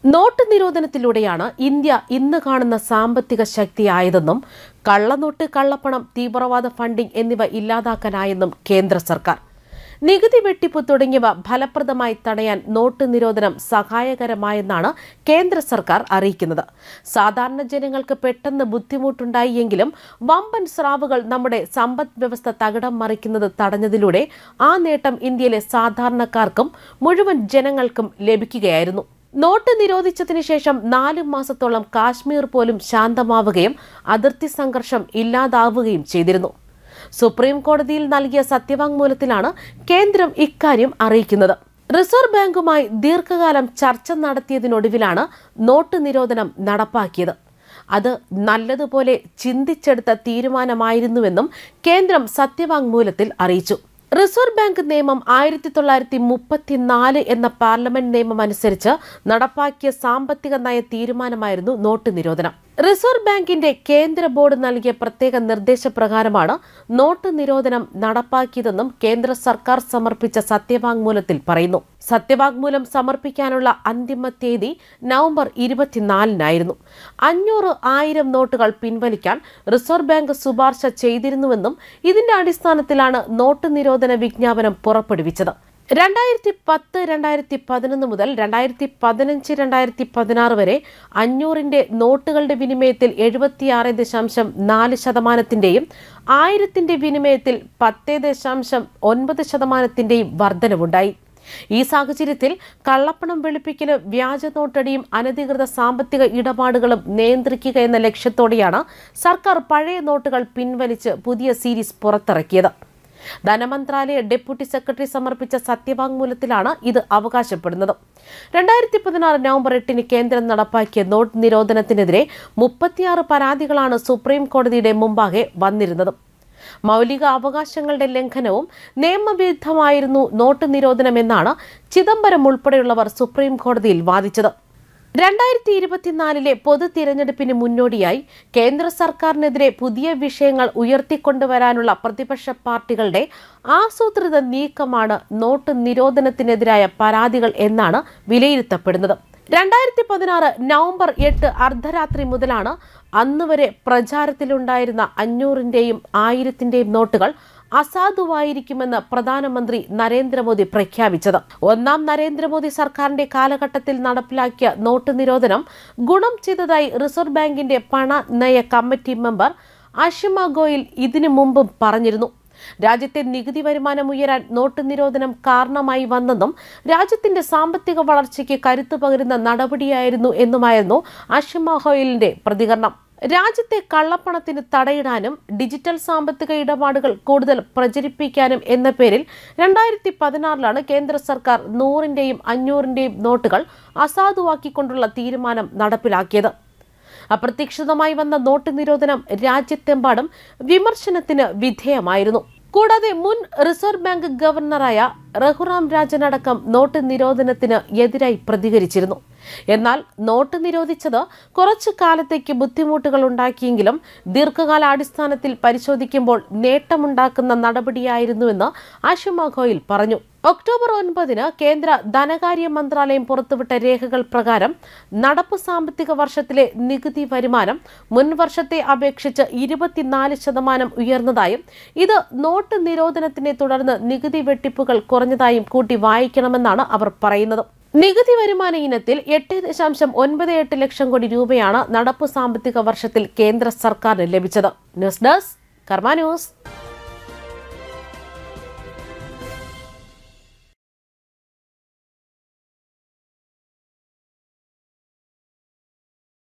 not നിരോധനത്തിലൂടെയാണ് India ഇന്ന് കാണുന്ന സാമ്പത്തിക ശക്തിയായതെന്നും കള്ളനോട്ട് കള്ളപ്പണം തീവ്രവാദ ഫണ്ടിംഗ് എന്നിവ ഇല്ലാതാക്കാനായെന്നും കേന്ദ്ര സർക്കാർ നികുതി വെട്ടിപ്പ് തുടങ്ങിയവ ഫലപ്രദമായി തടയാൻ നോട്ട് നിരോധനം സഹായകരമായെന്നാണ് കേന്ദ്ര സർക്കാർ അറിയിക്കുന്നത് സാധാരണ ജനങ്ങൾക്ക് പെട്ടെന്ന് ബുദ്ധിമുട്ടുണ്ടായി എങ്കിലും വമ്പൻ സ്രാവുകൾ നമ്മുടെ സമ്പദ് വ്യവസ്ഥ തകിടം മറിക്കുന്നത് തടഞ്ഞതിലൂടെ ആ നേട്ടം ഇന്ത്യയിലെ സാധാരണക്കാർക്കും മുഴുവൻ ജനങ്ങൾക്കും ലഭിക്കുകയായിരുന്നു നോട്ട് നിരോധിച്ചതിനു ശേഷം നാല് മാസത്തോളം കാശ്മീർ പോലും ശാന്തമാവുകയും അതിർത്തി സംഘർഷം ഇല്ലാതാവുകയും ചെയ്തിരുന്നു സുപ്രീം കോടതിയിൽ നൽകിയ സത്യവാങ്മൂലത്തിലാണ് കേന്ദ്രം ഇക്കാര്യം അറിയിക്കുന്നത് റിസർവ് ബാങ്കുമായി ദീർഘകാലം ചർച്ച നടത്തിയതിനൊടുവിലാണ് നോട്ട് നിരോധനം നടപ്പാക്കിയത് അത് നല്ലതുപോലെ ചിന്തിച്ചെടുത്ത തീരുമാനമായിരുന്നുവെന്നും കേന്ദ്രം സത്യവാങ്മൂലത്തിൽ അറിയിച്ചു റിസർവ് ബാങ്ക് നിയമം ആയിരത്തി തൊള്ളായിരത്തി മുപ്പത്തിനാല് എന്ന പാർലമെന്റ് നിയമം അനുസരിച്ച് നടപ്പാക്കിയ സാമ്പത്തിക നയ തീരുമാനമായിരുന്നു നോട്ട് നിരോധനം റിസർവ് ബാങ്കിന്റെ കേന്ദ്ര ബോർഡ് നൽകിയ പ്രത്യേക നിർദ്ദേശപ്രകാരമാണ് നോട്ട് നിരോധനം നടപ്പാക്കിയതെന്നും കേന്ദ്ര സർക്കാർ സമർപ്പിച്ച സത്യവാങ്മൂലത്തിൽ പറയുന്നു സത്യവാങ്മൂലം സമർപ്പിക്കാനുള്ള അന്തിമ തീയതി നവംബർ ഇരുപത്തിനാലിനായിരുന്നു അഞ്ഞൂറ് ആയിരം നോട്ടുകൾ പിൻവലിക്കാൻ റിസർവ് ബാങ്ക് ശുപാർശ ചെയ്തിരുന്നുവെന്നും ഇതിന്റെ അടിസ്ഥാനത്തിലാണ് നോട്ട് നിരോധന വിജ്ഞാപനം പുറപ്പെടുവിച്ചത് രണ്ടായിരത്തി പത്ത് രണ്ടായിരത്തി പതിനൊന്ന് മുതൽ രണ്ടായിരത്തി പതിനഞ്ച് രണ്ടായിരത്തി പതിനാറ് വരെ അഞ്ഞൂറിന്റെ നോട്ടുകളുടെ വിനിമയത്തിൽ എഴുപത്തിയാറ് ദശാംശം നാല് ശതമാനത്തിന്റെയും ആയിരത്തിന്റെ വിനിമയത്തിൽ പത്ത് ദശാംശം ഒൻപത് ശതമാനത്തിന്റെയും വർധനവുണ്ടായി ഈ സാഹചര്യത്തിൽ കള്ളപ്പണം വെളുപ്പിക്കലും വ്യാജ നോട്ടടിയും അനധികൃത സാമ്പത്തിക ഇടപാടുകളും നിയന്ത്രിക്കുക എന്ന ലക്ഷ്യത്തോടെയാണ് സർക്കാർ പഴയ നോട്ടുകൾ പിൻവലിച്ച് പുതിയ സീരീസ് പുറത്തിറക്കിയത് ധനമന്ത്രാലയ ഡെപ്യൂട്ടി സെക്രട്ടറി സമർപ്പിച്ച സത്യവാങ്മൂലത്തിലാണ് ഇത് അവകാശപ്പെടുന്നത് രണ്ടായിരത്തി പതിനാറ് നവംബർ എട്ടിന് കേന്ദ്രം നടപ്പാക്കിയ നോട്ട് നിരോധനത്തിനെതിരെ മുപ്പത്തിയാറ് പരാതികളാണ് സുപ്രീം കോടതിയുടെ മുമ്പാകെ വന്നിരുന്നത് മൗലിക അവകാശങ്ങളുടെ ലംഘനവും നിയമവിരുദ്ധമായിരുന്നു നോട്ട് നിരോധനമെന്നാണ് ചിദംബരം ഉൾപ്പെടെയുള്ളവർ സുപ്രീം കോടതിയിൽ വാദിച്ചത് രണ്ടായിരത്തി ഇരുപത്തിനാലിലെ പൊതു തിരഞ്ഞെടുപ്പിന് മുന്നോടിയായി കേന്ദ്ര സർക്കാരിനെതിരെ പുതിയ വിഷയങ്ങൾ ഉയർത്തിക്കൊണ്ടുവരാനുള്ള പ്രതിപക്ഷ പാർട്ടികളുടെ ആസൂത്രിത നീക്കമാണ് നോട്ട് നിരോധനത്തിനെതിരായ പരാതികൾ എന്നാണ് വിലയിരുത്തപ്പെടുന്നത് രണ്ടായിരത്തി പതിനാറ് നവംബർ എട്ട് അർദ്ധരാത്രി മുതലാണ് അന്നുവരെ പ്രചാരത്തിലുണ്ടായിരുന്ന അഞ്ഞൂറിന്റെയും ആയിരത്തിന്റെയും നോട്ടുകൾ അസാധുവായിരിക്കുമെന്ന് പ്രധാനമന്ത്രി നരേന്ദ്രമോദി പ്രഖ്യാപിച്ചത് ഒന്നാം നരേന്ദ്രമോദി സർക്കാരിന്റെ കാലഘട്ടത്തിൽ നടപ്പിലാക്കിയ നോട്ട് നിരോധനം ഗുണം ചെയ്തതായി റിസർവ് ബാങ്കിന്റെ പണ നയ കമ്മിറ്റി മെമ്പർ അഷിമ ഗോയൽ ഇതിനു മുമ്പും പറഞ്ഞിരുന്നു രാജ്യത്തെ നികുതി വരുമാനം ഉയരാൻ നോട്ട് നിരോധനം കാരണമായി വന്നെന്നും രാജ്യത്തിന്റെ സാമ്പത്തിക വളർച്ചയ്ക്ക് കരുത്തു പകരുന്ന നടപടിയായിരുന്നു എന്നുമായിരുന്നു അഷിമ ഗോയലിന്റെ പ്രതികരണം രാജ്യത്തെ കള്ളപ്പണത്തിന് തടയിടാനും ഡിജിറ്റൽ സാമ്പത്തിക ഇടപാടുകൾ കൂടുതൽ പ്രചരിപ്പിക്കാനും എന്ന പേരിൽ രണ്ടായിരത്തി പതിനാറിലാണ് കേന്ദ്ര സർക്കാർ നൂറിന്റെയും അഞ്ഞൂറിന്റെയും നോട്ടുകൾ അസാധുവാക്കിക്കൊണ്ടുള്ള തീരുമാനം നടപ്പിലാക്കിയത് അപ്രതീക്ഷിതമായി വന്ന നോട്ട് നിരോധനം രാജ്യത്തെമ്പാടും വിമർശനത്തിന് വിധേയമായിരുന്നു കൂടാതെ മുൻ റിസർവ് ബാങ്ക് ഗവർണറായ റഘുറാം രാജൻ അടക്കം നോട്ട് നിരോധനത്തിന് എതിരായി പ്രതികരിച്ചിരുന്നു എന്നാൽ നോട്ട് നിരോധിച്ചത് കുറച്ചു കാലത്തേക്ക് ബുദ്ധിമുട്ടുകൾ ഉണ്ടാക്കിയെങ്കിലും ദീർഘകാലാടിസ്ഥാനത്തിൽ പരിശോധിക്കുമ്പോൾ നേട്ടമുണ്ടാക്കുന്ന നടപടിയായിരുന്നുവെന്ന് ആഷിമ ഗോയൽ പറഞ്ഞു ഒക്ടോബർ ഒൻപതിന് കേന്ദ്ര ധനകാര്യ മന്ത്രാലയം പുറത്തുവിട്ട രേഖകൾ പ്രകാരം നടപ്പ് സാമ്പത്തിക വർഷത്തിലെ നികുതി വരുമാനം മുൻ വർഷത്തെ അപേക്ഷിച്ച് ഇരുപത്തിനാല് ശതമാനം ഉയർന്നതായും ഇത് നോട്ട് നിരോധനത്തിനെ തുടർന്ന് നികുതി വെട്ടിപ്പുകൾ കുറഞ്ഞതായും കൂട്ടി വായിക്കണമെന്നാണ് അവർ പറയുന്നത് നികുതി വരുമാന ഇനത്തിൽ എട്ട് ദശാംശം ഒൻപത് എട്ട് ലക്ഷം കോടി രൂപയാണ് നടപ്പ് സാമ്പത്തിക വർഷത്തിൽ കേന്ദ്ര സർക്കാരിന് ലഭിച്ചത് ന്യൂസ് ഡെസ്ക് കർമ്മ ന്യൂസ്